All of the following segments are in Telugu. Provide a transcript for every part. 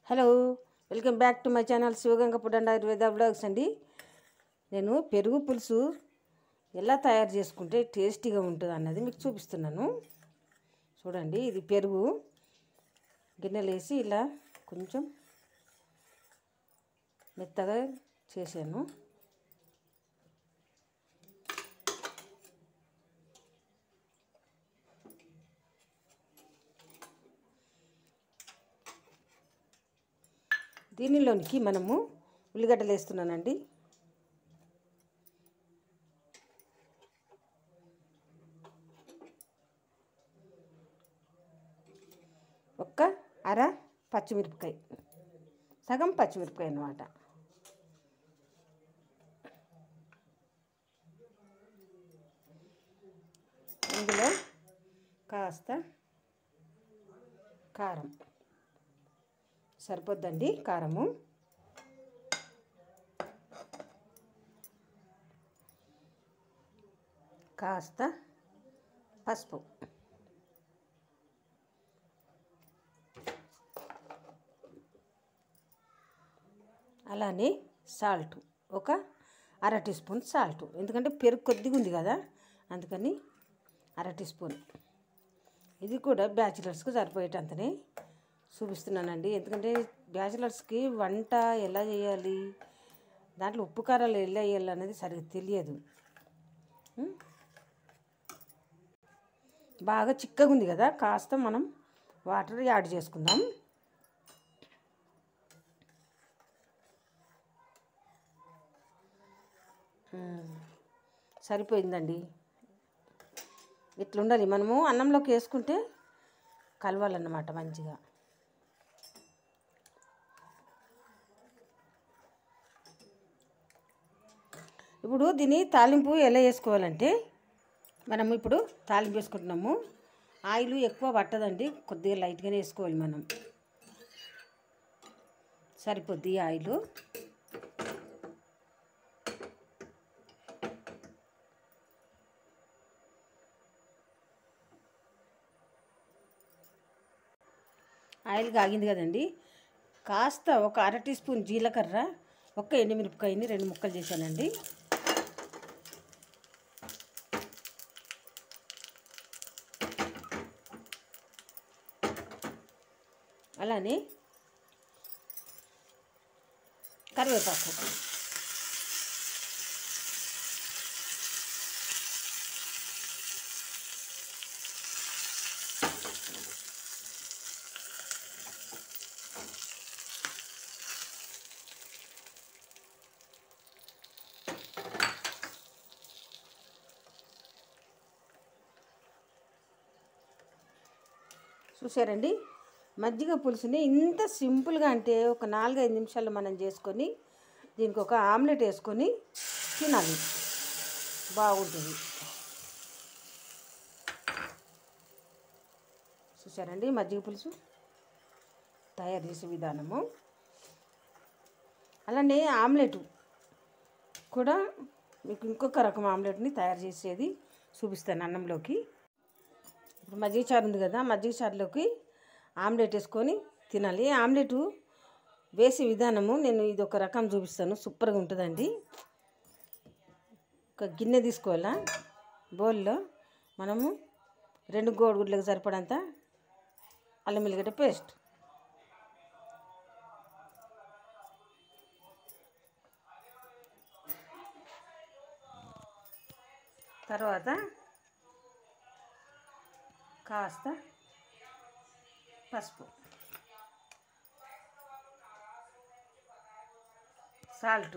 Hello welcome back to my channel Sivaganga food and Ayurveda blogs అండి నేను పెరుగు పులుసు ఎలా తయారు చేసుకుంటే టేస్టీగా ఉంటుంది అన్నది మీకు చూపిస్తున్నాను చూడండి ఇది పెరుగు గిన్నెలు వేసి ఇలా కొంచెం మెత్తగా చేశాను దీనిలోనికి మనము ఉల్లిగడ్డలు వేస్తున్నానండి ఒక్క అర పచ్చిమిరపకాయ సగం పచ్చిమిరపకాయ అన్నమాట ఇందులో కాస్త కారం సరిపోద్దండి కారము కాస్త పసుపు అలానే సాల్ట్ ఒక అర టీ స్పూన్ సాల్ట్ ఎందుకంటే పెరుగు కొద్దిగా ఉంది కదా అందుకని అర టీ స్పూన్ ఇది కూడా బ్యాచిలర్స్కి సరిపోయేటంతనే చూపిస్తున్నానండి ఎందుకంటే బ్యాచిలర్స్కి వంట ఎలా చేయాలి దాంట్లో ఉప్పు కారాలు ఎలా వేయాలి అనేది సరిగ్గా తెలియదు ఉం? బాగా చిక్కగా ఉంది కదా కాస్త మనం వాటర్ యాడ్ చేసుకుందాం ఉం. సరిపోయిందండి ఇట్లా ఉండాలి మనము అన్నంలోకి వేసుకుంటే కలవాలన్నమాట మంచిగా ఇప్పుడు దీని తాలింపు ఎలా వేసుకోవాలంటే మనం ఇప్పుడు తాలింపు వేసుకుంటున్నాము ఆయిల్ ఎక్కువ పట్టదండి కొద్దిగా లైట్గానే వేసుకోవాలి మనం సరిపోద్ది ఈ ఆయిల్ ఆయిల్ కాగింది కదండి కాస్త ఒక అర టీ స్పూన్ జీలకర్ర ఒక్క ఎండుమిరపకాయని రెండు ముక్కలు చేశానండి అలానే కరివేపాకు చూసారండి మజ్జిగ పులుసుని ఇంత సింపుల్గా అంటే ఒక నాలుగైదు నిమిషాలు మనం చేసుకొని దీనికి ఒక ఆమ్లెట్ వేసుకొని తినాలి బాగుంటుంది చూసారండి మజ్జిగ పులుసు తయారు చేసే విధానము అలానే ఆమ్లెట్ కూడా మీకు ఇంకొక రకం ఆమ్లెట్ని తయారు చేసేది చూపిస్తాను అన్నంలోకి ఇప్పుడు మజ్జిగ చారు ఉంది కదా మజ్జిగ చారులోకి ఆమ్లెట్ వేసుకొని తినాలి ఆమ్లెట్ వేసే విధానము నేను ఇది ఒక రకం చూపిస్తాను సూపర్గా ఉంటుందండి ఒక గిన్నె తీసుకోవాలా బౌల్లో మనము రెండు గోడుగుడ్లకు సరిపడంత అల్లం వెల్లిగడ్డ పేస్ట్ తర్వాత కాస్త పసుపు సాల్ట్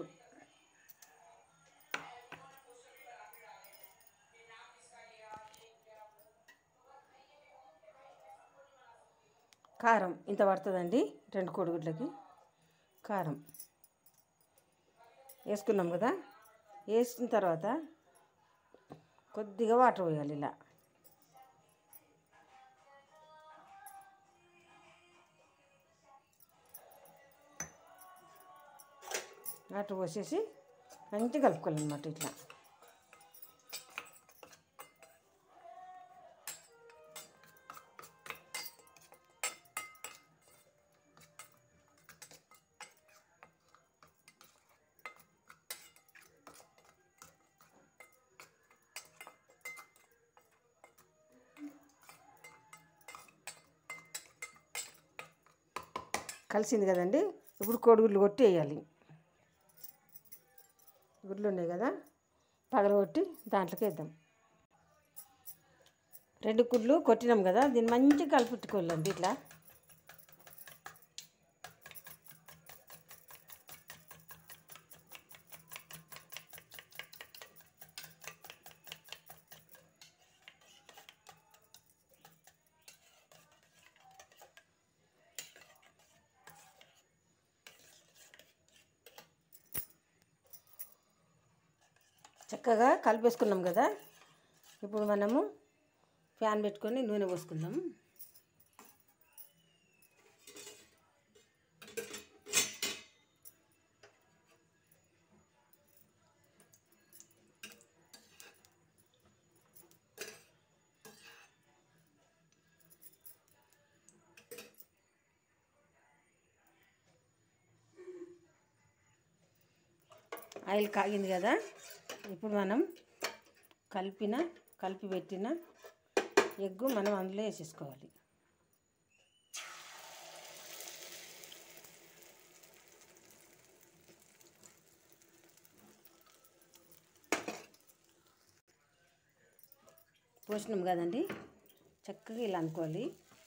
కారం ఇంత పడుతుందండి రెండు కోడిగుడ్లకి కారం వేసుకున్నాం కదా వేసుకున్న తర్వాత కొద్దిగా వాటర్ పోయాలి ఇలా వాటర్ పోసేసి మంచిగా కలుపుకోవాలన్నమాట ఇట్లా కలిసింది కదండి ఇప్పుడు కోడిగుడ్లు కొట్టి వేయాలి గుడ్లు ఉన్నాయి కదా పగలగొట్టి దాంట్లోకి వేద్దాం రెండు గుడ్లు కొట్టినాం కదా దీన్ని మంచిగా కలిపెట్టుకోవాలండి ఇట్లా చక్కగా కలిపేసుకున్నాం కదా ఇప్పుడు మనము ఫ్యాన్ పెట్టుకొని నూనె పోసుకుందాం ఆయిల్ కాగింది కదా ఇప్పుడు మనం కలిపిన కలిపి పెట్టిన ఎగ్గు మనం అందులో వేసేసుకోవాలి పోసినాం కదండి చక్కగా ఇలా అనుకోవాలి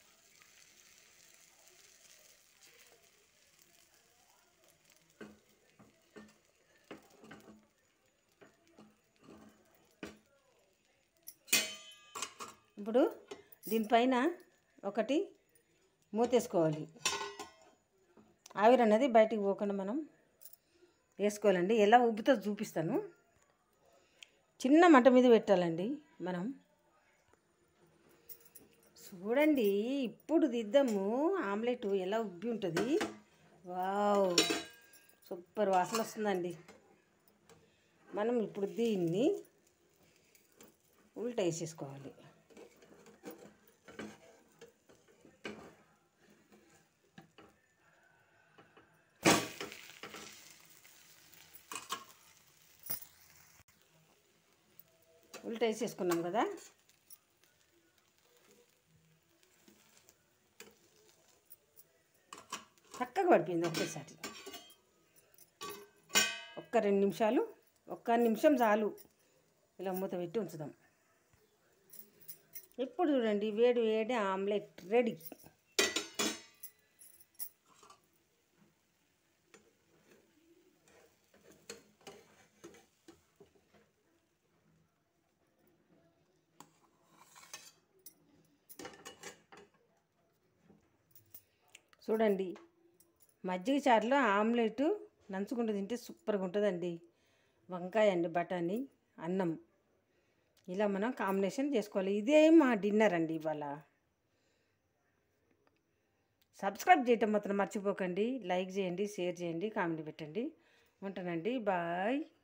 ఇప్పుడు దీనిపైన ఒకటి మూతేసుకోవాలి ఆవిరి అన్నది బయటికి పోకుండా మనం వేసుకోవాలండి ఎలా ఉబ్బుతో చూపిస్తాను చిన్న మంట మీద పెట్టాలండి మనం చూడండి ఇప్పుడు దిద్దాము ఆమ్లెట్ ఎలా ఉబ్బి ఉంటుంది వావ్ సూపర్ వాసన వస్తుందండి మనం ఇప్పుడు దీన్ని ఉల్టా వేసేసుకోవాలి ఉల్టా వేసేసుకున్నాం కదా చక్కగా పడిపోయింది ఒకేసారి ఒక్క రెండు నిమిషాలు ఒక్క నిమిషం చాలు ఇలా మూత పెట్టి ఉంచుదాం ఇప్పుడు చూడండి వేడి వేడి ఆమ్లెట్ రెడీ చూడండి మజ్జిగ చారులో ఆమ్లెట్ నంచుకుంటూ తింటే సూపర్గా ఉంటుందండి వంకాయ అండి బఠానీ అన్నం ఇలా మనం కాంబినేషన్ చేసుకోవాలి ఇదే మా డిన్నర్ అండి ఇవాళ సబ్స్క్రైబ్ చేయటం మాత్రం మర్చిపోకండి లైక్ చేయండి షేర్ చేయండి కామెంట్ పెట్టండి ఉంటానండి బాయ్